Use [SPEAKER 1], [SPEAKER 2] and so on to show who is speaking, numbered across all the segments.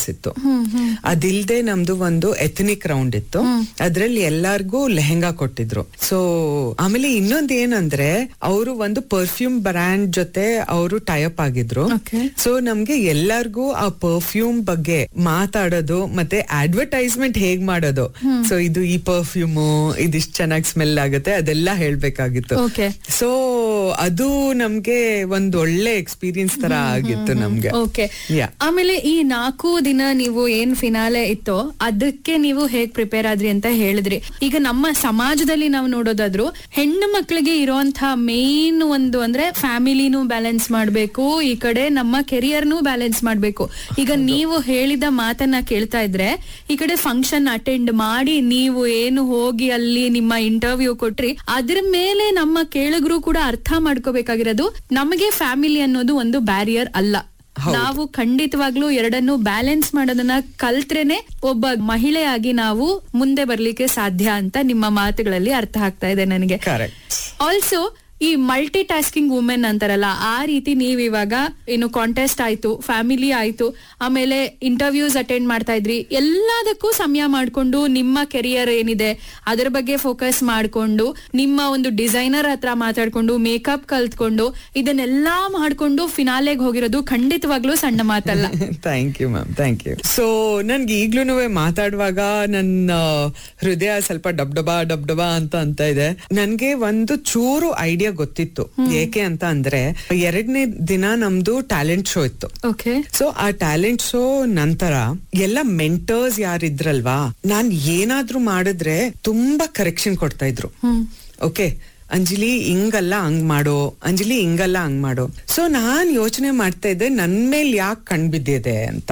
[SPEAKER 1] Outfits ಇತ್ತು ಅದಿಲ್ದೆ ನಮ್ದು ಒಂದು ಎಥನಿಕ್ ರೌಂಡ್ ಇತ್ತು ಅದ್ರಲ್ಲಿ ಎಲ್ಲಾರ್ಗೂ ಲೆಹೆಂಗಾ ಕೊಟ್ಟಿದ್ರು ಸೊ ಆಮೇಲೆ ಇನ್ನೊಂದ್ ಏನಂದ್ರೆ ಅವರು ಒಂದು ಪರ್ಫ್ಯೂಮ್ ಬ್ರ್ಯಾಂಡ್ ಜೊತೆ ಅವರು ಟೈಅಪ್ ಆಗಿದ್ರು
[SPEAKER 2] Okay.
[SPEAKER 1] ಸೊ ನಮ್ಗೆ ಎಲ್ಲಾರ್ಗೂ ಆ ಪರ್ಫ್ಯೂಮ್ ಬಗ್ಗೆ ಮಾತಾಡೋದು ಮತ್ತೆ ಅಡ್ವರ್ಟೈಸ್ಮೆಂಟ್ ಹೇಗ್ ಮಾಡೋದು ಸೊ ಇದು ಈ ಪರ್ಫ್ಯೂಮ್ ಇದಿಷ್ಟು ಚೆನ್ನಾಗಿ ಸ್ಮೆಲ್ ಆಗುತ್ತೆ ಅದೆಲ್ಲ ಹೇಳ್ಬೇಕಾಗಿತ್ತು
[SPEAKER 2] Okay.
[SPEAKER 1] ಸೊ ಅದು ನಮ್ಗೆ ಒಂದ್ ಒಳ್ಳೆ ಎಕ್ಸ್ಪೀರಿಯನ್ಸ್ ತರ ಆಗಿತ್ತು ನಮ್ಗೆ
[SPEAKER 2] ಓಕೆ
[SPEAKER 1] Yeah.
[SPEAKER 2] ಆಮೇಲೆ ಈ ನಾಲ್ಕು ದಿನ ನೀವು ಏನ್ ಫಿನಾಲೆ ಇತ್ತೋ ಅದಕ್ಕೆ ನೀವು ಹೇಗ್ ಪ್ರಿಪೇರ್ ಆದ್ರಿ ಅಂತ ಹೇಳಿದ್ರಿ ಈಗ ನಮ್ಮ ಸಮಾಜದಲ್ಲಿ ನಾವು ನೋಡೋದಾದ್ರು ಹೆಣ್ಣು ಮಕ್ಕಳಿಗೆ ಇರುವಂತಹ ಮೇನ್ ಒಂದು ಅಂದ್ರೆ ಫ್ಯಾಮಿಲಿನೂ ಬ್ಯಾಲೆನ್ಸ್ ಮಾಡ್ಬೇಕು ಈ ಕಡೆ ನಮ್ಮ ಕೆರಿಯರ್ನೂ ಬ್ಯಾಲೆನ್ಸ್ ಮಾಡ್ಬೇಕು ಈಗ ನೀವು ಹೇಳಿದ ಮಾತನ್ನ ಕೇಳ್ತಾ ಇದ್ರೆ ಈ ಕಡೆ ಫಂಕ್ಷನ್ ಅಟೆಂಡ್ ಮಾಡಿ ನೀವು ಏನು ಹೋಗಿ ಅಲ್ಲಿ ನಿಮ್ಮ ಇಂಟರ್ವ್ಯೂ ಕೊಟ್ರಿ ಅದ್ರ ಮೇಲೆ ನಮ್ಮ ಕೇಳುಗರು ಕೂಡ ಅರ್ಥ ಮಾಡ್ಕೋಬೇಕಾಗಿರೋದು ನಮಗೆ ಫ್ಯಾಮಿಲಿ ಅನ್ನೋದು ಒಂದು ಬ್ಯಾರಿಯರ್ ಅಲ್ಲ ನಾವು ಖಂಡಿತವಾಗ್ಲೂ ಎರಡನ್ನು ಬ್ಯಾಲೆನ್ಸ್ ಮಾಡೋದನ್ನ ಕಲ್ತ್ರೇನೆ ಒಬ್ಬ ಮಹಿಳೆಯಾಗಿ ನಾವು ಮುಂದೆ ಬರ್ಲಿಕ್ಕೆ ಸಾಧ್ಯ ಅಂತ ನಿಮ್ಮ ಮಾತುಗಳಲ್ಲಿ ಅರ್ಥ ಆಗ್ತಾ ಇದೆ ನನಗೆ
[SPEAKER 1] ಕರೆಕ್ಟ್
[SPEAKER 2] ಆಲ್ಸೋ ಈ ಮಲ್ಟಿ ಟಾಸ್ಕಿಂಗ್ ವುಮೆನ್ ಅಂತಾರಲ್ಲ ಆ ರೀತಿ ನೀವ್ ಇವಾಗ ಏನು ಕಾಂಟೆಸ್ಟ್ ಆಯ್ತು ಫ್ಯಾಮಿಲಿ ಆಯ್ತು ಆಮೇಲೆ ಇಂಟರ್ವ್ಯೂಸ್ ಅಟೆಂಡ್ ಮಾಡ್ತಾ ಇದ್ರಿ ಎಲ್ಲದಕ್ಕೂ ಸಮಯ ಮಾಡ್ಕೊಂಡು ನಿಮ್ಮ ಕೆರಿಯರ್ ಏನಿದೆ ಅದರ ಬಗ್ಗೆ ಫೋಕಸ್ ಮಾಡ್ಕೊಂಡು ನಿಮ್ಮ ಒಂದು ಡಿಸೈನರ್ ಹತ್ರ ಮಾತಾಡ್ಕೊಂಡು ಮೇಕಪ್ ಕಲ್ತ್ಕೊಂಡು ಇದನ್ನೆಲ್ಲಾ ಮಾಡ್ಕೊಂಡು ಫಿನಾಲೆಗೆ ಹೋಗಿರೋದು ಖಂಡಿತವಾಗ್ಲೂ ಸಣ್ಣ ಮಾತಲ್ಲ
[SPEAKER 1] thank you ma'am thank you so ನನ್ಗೆ ಈಗ್ಲೂ ಮಾತಾಡುವಾಗ ನನ್ನ ಹೃದಯ ಸ್ವಲ್ಪ ಡಬ್ ಡಬಾ ಡಬ್ ಡಬಾ ಅಂತ ಅಂತ ಇದೆ ನನ್ಗೆ ಒಂದು ಚೂರು ಐಡಿಯಾ ಗೊತ್ತಿತ್ತು ಏಕೆ ಅಂತ ಅಂದ್ರೆ ಎರಡನೇ ದಿನ ನಮ್ದು ಟ್ಯಾಲೆಂಟ್ ಶೋ ಇತ್ತು
[SPEAKER 2] ಓಕೆ
[SPEAKER 1] ಸೊ ಆ ಟ್ಯಾಲೆಂಟ್ ಶೋ ನಂತರ ಎಲ್ಲ ಮೆಂಟರ್ಸ್ ಯಾರಿದ್ರಲ್ವಾ ನಾನ್ ಏನಾದ್ರೂ ಮಾಡಿದ್ರೆ ತುಂಬಾ ಕರೆಕ್ಷನ್ ಕೊಡ್ತಾ ಇದ್ರು ಓಕೆ ಅಂಜಲಿ ಹಿಂಗಲ್ಲ ಹಂಗ್ ಮಾಡೋ ಅಂಜಲಿ ಹಿಂಗಲ್ಲ ಹಂಗ್ ಮಾಡೋ ಸೊ ನಾನ್ ಯೋಚನೆ ಮಾಡ್ತಾ ಇದ್ದೆ ನನ್ ಮೇಲ್ ಯಾಕೆ ಕಣ್ಬಿದ್ದಿದೆ ಅಂತ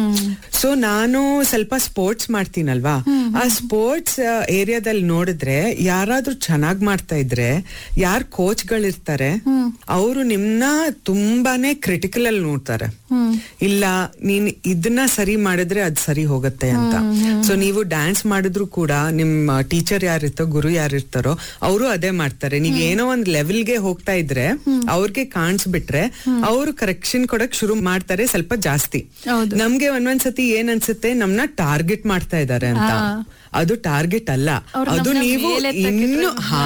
[SPEAKER 1] ಸೊ ನಾನು ಸ್ವಲ್ಪ ಸ್ಪೋರ್ಟ್ಸ್ ಮಾಡ್ತೀನಲ್ವಾ ಆ ಸ್ಪೋರ್ಟ್ಸ್ ಏರಿಯಾದಲ್ಲಿ ನೋಡಿದ್ರೆ ಯಾರಾದ್ರೂ ಚೆನ್ನಾಗ್ ಮಾಡ್ತಾ ಇದ್ರೆ ಯಾರ್ ಕೋಚ್ಗಳಿರ್ತಾರೆ ಅವರು ನಿಮ್ನ ತುಂಬಾನೇ ಕ್ರಿಟಿಕಲ್ ಅಲ್ಲಿ ನೋಡ್ತಾರೆ ಇಲ್ಲ ನೀನ್ ಇದನ್ನ ಸರಿ ಮಾಡಿದ್ರೆ ಅದ್ ಸರಿ ಹೋಗುತ್ತೆ ಅಂತ ಸೊ ನೀವು ಡ್ಯಾನ್ಸ್ ಮಾಡಿದ್ರು ಕೂಡ ನಿಮ್ಮ ಟೀಚರ್ ಯಾರಿರ್ತೋ ಗುರು ಯಾರಿರ್ತಾರೋ ಅವರು ಅದೇ ಮಾಡ್ತಾರೆ ನೀವ್ ಏನೋ ಒಂದ್ ಲೆವೆಲ್ಗೆ ಹೋಗ್ತಾ ಇದ್ರೆ ಅವ್ರಿಗೆ ಕಾಣಿಸ್ಬಿಟ್ರೆ ಅವರು ಕರೆಕ್ಷನ್ ಕೊಡಕ್ ಶುರು ಮಾಡ್ತಾರೆ ಸ್ವಲ್ಪ ಜಾಸ್ತಿ
[SPEAKER 2] ಹೌದು.
[SPEAKER 1] ನಮ್ಗೆ ಒಂದೊಂದ್ಸತಿ ಏನ್ ಅನ್ಸುತ್ತೆ ನಮ್ನ ಟಾರ್ಗೆಟ್ ಮಾಡ್ತಾ ಇದ್ದಾರೆ ಅಂತ ಅದು ಟಾರ್ಗೆಟ್ ಅಲ್ಲ
[SPEAKER 2] ಅವ್ರು
[SPEAKER 1] ಅದು
[SPEAKER 2] ನಮ್ನ
[SPEAKER 1] ನೀವು
[SPEAKER 2] ಮೇಲೆ
[SPEAKER 1] ಇನ್ನು
[SPEAKER 2] ತಗ್ಗಿದ್ರೆ-
[SPEAKER 1] ಹಾ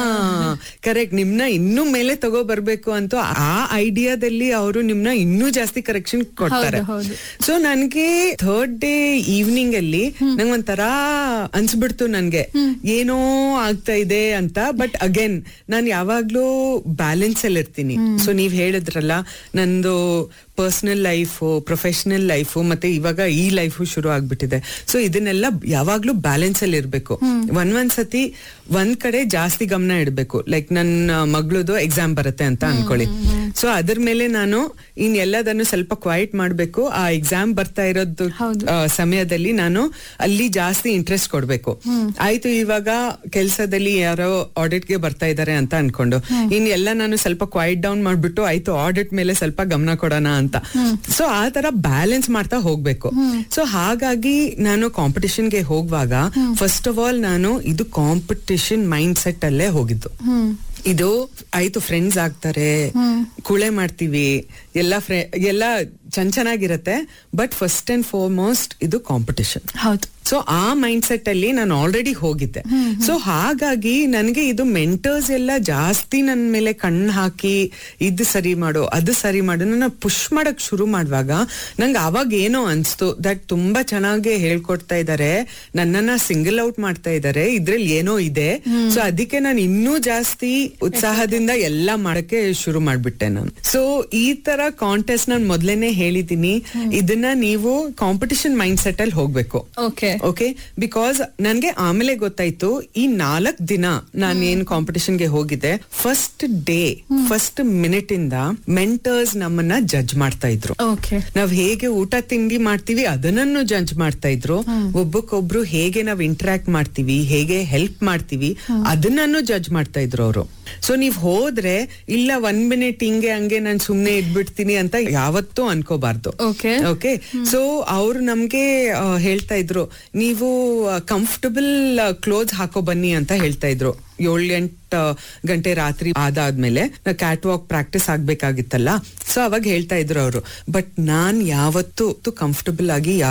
[SPEAKER 1] ಕರೆಕ್ಟ್ ನಿಮ್ನ ಇನ್ನೂ ಮೇಲೆ ತಗೋ ಬರ್ಬೇಕು ಅಂತ ಆ ಐಡಿಯಾದಲ್ಲಿ ಅವರು ನಿಮ್ನ ಇನ್ನೂ ಜಾಸ್ತಿ ಕರೆಕ್ಷನ್ ಕೊಡ್ತಾರೆ
[SPEAKER 2] ಹೌದು, ಹೌದು.
[SPEAKER 1] ಸೊ ನನ್ಗೆ ಥರ್ಡ್ ಡೇ ಈವ್ನಿಂಗ್ ಅಲ್ಲಿ ನಂಗೆ ಒಂಥರ ಅನ್ಸ್ಬಿಡ್ತು ನನ್ಗೆ ಏನೋ ಆಗ್ತಾ ಇದೆ ಅಂತ ಬಟ್ ಅಗೇನ್ ನಾನ್ ಯಾವಾಗ್ಲೂ ಬ್ಯಾಲೆನ್ಸ್ ಅಲ್ಲಿ ಇರ್ತೀನಿ ಸೊ ನೀವ್ ಹೇಳಿದ್ರಲ್ಲ ನಂದು ಪರ್ಸನಲ್ ಲೈಫು ಪ್ರೊಫೆಷನಲ್ ಲೈಫು ಮತ್ತೆ ಇವಾಗ ಈ ಲೈಫು ಶುರು ಆಗ್ಬಿಟ್ಟಿದೆ ಸೊ ಇದನ್ನೆಲ್ಲ ಯಾವಾಗ್ಲೂ ಬ್ಯಾಲೆನ್ಸ್ ಅಲ್ಲಿ ಇರ್ಬೇಕು ಒಂದ್ ಒಂದ್ ಸತಿ ಒಂದ್ ಕಡೆ ಜಾಸ್ತಿ ಗಮನ ಇಡ್ಬೇಕು ಲೈಕ್ ನನ್ನ ಮಗಳದು ಎಕ್ಸಾಮ್ ಬರುತ್ತೆ ಅಂತ ಅನ್ಕೊಳ್ಳಿ ಸೊ ಅದ್ರ ಮೇಲೆ ನಾನು ಇನ್ ಎಲ್ಲದನ್ನು ಸ್ವಲ್ಪ ಕ್ವೈಟ್ ಮಾಡ್ಬೇಕು ಆ ಎಕ್ಸಾಮ್ ಬರ್ತಾ ಇರೋದು
[SPEAKER 2] ಹೌದು.
[SPEAKER 1] ಆ, ಸಮಯದಲ್ಲಿ ನಾನು ಅಲ್ಲಿ ಜಾಸ್ತಿ ಇಂಟ್ರೆಸ್ಟ್ ಕೊಡ್ಬೇಕು ಆಯ್ತು ಇವಾಗ ಕೆಲಸದಲ್ಲಿ ಯಾರೋ ಆಡಿಟ್ ಗೆ ಬರ್ತಾ ಇದಾರೆ ಅಂತ ಅನ್ಕೊಂಡು ಇನ್ ಎಲ್ಲ ನಾನು ಸ್ವಲ್ಪ ಕ್ವೈಟ್ ಡೌನ್ ಮಾಡ್ಬಿಟ್ಟು ಆಯ್ತು ಆಡಿಟ್ ಮೇಲೆ ಸ್ವಲ್ಪ ಗಮನ ಕೊಡೋಣ ಅಂತ ಸೊ ಆ ತರ ಬ್ಯಾಲೆನ್ಸ್ ಮಾಡ್ತಾ ಹೋಗ್ಬೇಕು ಸೊ ಹಾಗಾಗಿ ನಾನು ಕಾಂಪಿಟಿಷನ್ ಗೆ ಹೋಗುವಾಗ ಫಸ್ಟ್ ಆಫ್ ಆಲ್ ನಾನು ಇದು ಕಾಂಪಿಟಿಷನ್ ಮೈಂಡ್ ಸೆಟ್ ಅಲ್ಲೇ ಹೋಗಿದ್ದು ಇದು ಆಯ್ತು ಫ್ರೆಂಡ್ಸ್ ಆಗ್ತಾರೆ ಕುಳೆ ಮಾಡ್ತೀವಿ ಎಲ್ಲ ಫ್ರೆ ಎಲ್ಲ ಚೆನ್ನ ಚೆನ್ನಾಗಿರತ್ತೆ ಬಟ್ ಫಸ್ಟ್ ಅಂಡ್ ಫಾರ್ಮೋಸ್ಟ್ ಇದು ಕಾಂಪಿಟಿಷನ್
[SPEAKER 2] ಹೌದು
[SPEAKER 1] ಸೊ ಆ ಮೈಂಡ್ ಸೆಟ್ ಅಲ್ಲಿ ನಾನು ಆಲ್ರೆಡಿ ಹೋಗಿದ್ದೆ ಸೊ ಹಾಗಾಗಿ ನನಗೆ ಇದು ಮೆಂಟರ್ಸ್ ಎಲ್ಲ ಜಾಸ್ತಿ ನನ್ನ ಮೇಲೆ ಕಣ್ಣು ಹಾಕಿ ಇದು ಸರಿ ಮಾಡು ಅದು ಸರಿ ಮಾಡು ನನ್ನ ಪುಷ್ ಮಾಡಕ್ ಶುರು ಮಾಡುವಾಗ ನಂಗೆ ಅವಾಗ ಏನೋ ಅನ್ಸ್ತು ದಟ್ ತುಂಬಾ ಚೆನ್ನಾಗಿ ಹೇಳ್ಕೊಡ್ತಾ ಇದ್ದಾರೆ ನನ್ನನ್ನ ಸಿಂಗಲ್ ಔಟ್ ಮಾಡ್ತಾ ಇದ್ದಾರೆ ಇದ್ರಲ್ಲಿ ಏನೋ ಇದೆ ಸೊ ಅದಕ್ಕೆ ನಾನು ಇನ್ನೂ ಜಾಸ್ತಿ ಉತ್ಸಾಹದಿಂದ ಎಲ್ಲ ಮಾಡಕ್ಕೆ ಶುರು ಮಾಡ್ಬಿಟ್ಟೆ ನಾನು ಸೊ ಈ ತರ ಕಾಂಟೆಸ್ಟ್ ನಾನು ಮೊದ್ಲೇನೆ ಹೇಳಿದೀನಿ ಇದನ್ನ ನೀವು ಕಾಂಪಿಟಿಷನ್ ಮೈಂಡ್ ಸೆಟ್ ಅಲ್ಲಿ ಹೋಗ್ಬೇಕು
[SPEAKER 2] ಓಕೆ
[SPEAKER 1] ಓಕೆ ಬಿಕಾಸ್ ನನ್ಗೆ ಆಮೇಲೆ ಗೊತ್ತಾಯ್ತು ಈ ನಾಲ್ಕ್ ದಿನ ನಾನು ಏನ್ ಕಾಂಪಿಟಿಷನ್ ಗೆ ಹೋಗಿದ್ದೆ ಫಸ್ಟ್ ಡೇ ಫಸ್ಟ್ ಮಿನಿಟ್ ಇಂದ ಮೆಂಟರ್ಸ್ ನಮ್ಮನ್ನ ಜಡ್ಜ್ ಮಾಡ್ತಾ ಇದ್ರು
[SPEAKER 2] ಓಕೆ
[SPEAKER 1] ನಾವ್ ಹೇಗೆ ಊಟ ತಿಂಡಿ ಮಾಡ್ತೀವಿ ಅದನ್ನನ್ನು ಜಡ್ಜ್ ಮಾಡ್ತಾ ಇದ್ರು ಒಬ್ಬಕ್ಕೊಬ್ರು ಹೇಗೆ ನಾವ್ ಇಂಟ್ರಾಕ್ಟ್ ಮಾಡ್ತೀವಿ ಹೇಗೆ ಹೆಲ್ಪ್ ಮಾಡ್ತೀವಿ ಅದನ್ನನ್ನು ಜಡ್ಜ್ ಮಾಡ್ತಾ ಇದ್ರು ಅವರು ಸೊ ನೀವ್ ಹೋದ್ರೆ ಇಲ್ಲ ಒನ್ ಮಿನಿಟ್ ಹಿಂಗೆ ಹಂಗೆ ನಾನ್ ಸುಮ್ನೆ ಇದ್ಬಿಡ್ತೀನಿ ಅಂತ ಯಾವತ್ತೂ ಅನ್ಕೋಬಾರ್ದು
[SPEAKER 2] Okay.
[SPEAKER 1] ಓಕೆ ಸೊ ಅವ್ರು ನಮ್ಗೆ ಆ, ಹೇಳ್ತಾ ಇದ್ರು ನೀವು ಕಂಫರ್ಟಬಲ್ ಕ್ಲೋತ್ ಹಾಕೋ ಬನ್ನಿ ಅಂತ ಹೇಳ್ತಾ ಇದ್ರು ಏಳು ಎಂಟು ಗಂಟೆ ರಾತ್ರಿ ಆದಾದ್ಮೇಲೆ ಕ್ಯಾಟ್ ವಾಕ್ ಪ್ರಾಕ್ಟೀಸ್ ಆಗ್ಬೇಕಾಗಿತ್ತಲ್ಲ ಸೊ ಅವಾಗ ಹೇಳ್ತಾ ಇದ್ರು ಅವರು ಬಟ್ ನಾನ್ ಯಾವತ್ತೂ ಕಂಫರ್ಟಬಲ್ ಆಗಿ